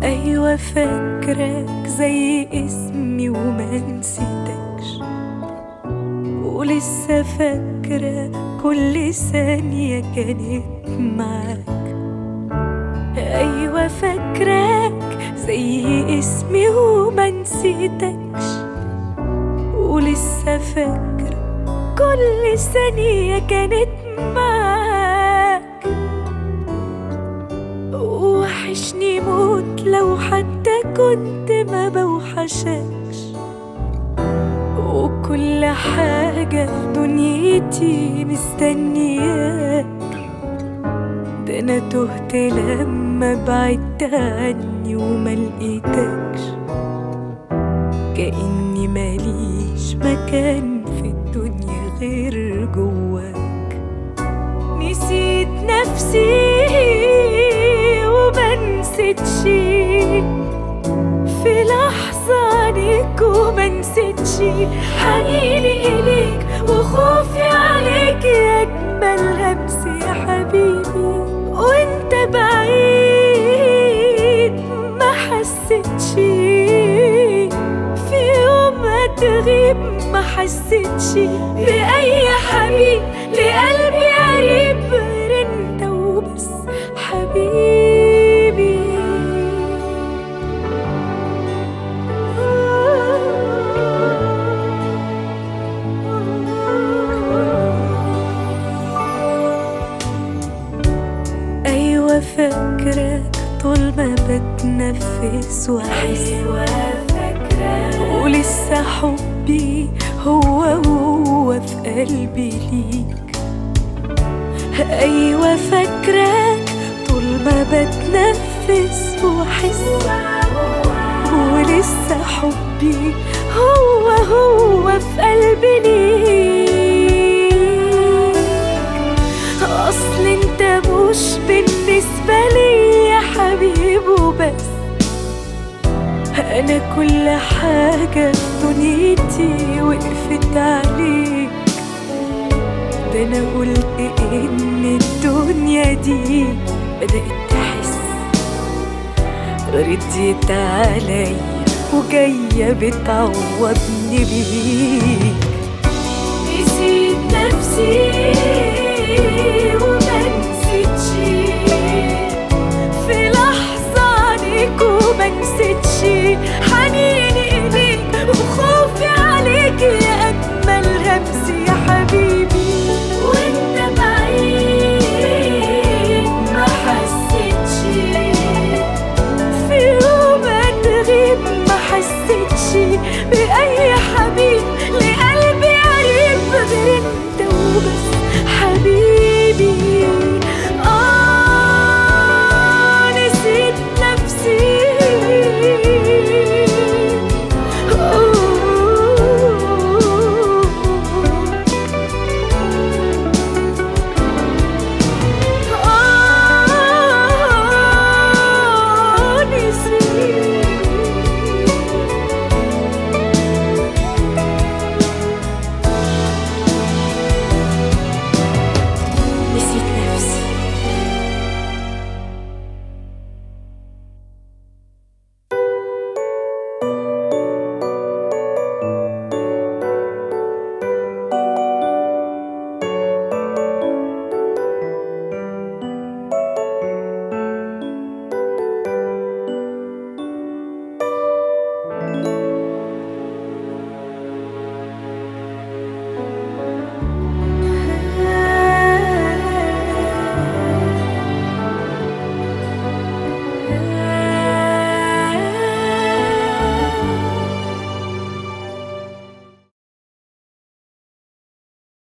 أيوة فاكرك زي اسمي وما نسيتكش ولسه فاكرة كل ثانية كانت معاك أيوة فاكراك زي اسمي وما نسيتكش ولسه فاكرة كل ثانية كانت معاك وحشني موت لو حتى كنت ما بوحشكش وكل حاجة في دنيتي مستنياك ده أنا تهت لما بعدت عني وما لقيتكش كأني ماليش مكان في الدنيا غير جواك نسيت نفسي وما نسيتش في لحظة عنيك وما نسيتش حنيني إليك وخوفي عليك يا أجمل همس يا حبيبي وانت بعيد ما حسيتش في يوم ما تغيب ما حسيتش بأي حبيب لقلبي قريب غير انت وبس حبيبي أيوة فاكرك طول ما بتنفس وأحس أيوة فاكرة ولسه حبي هو هو في قلبي ليك أيوة فاكراك طول ما بتنفس وأحس ولسه حبي هو هو في قلبي ليك أصل انت مش بالنسبة لي يا حبيب وبس أنا كل حاجة في دنيتي وقفت عليك ده أنا قلت إن الدنيا دي بدأت تحس رديت عليا وجاية بتعوضني بيك نسيت نفسي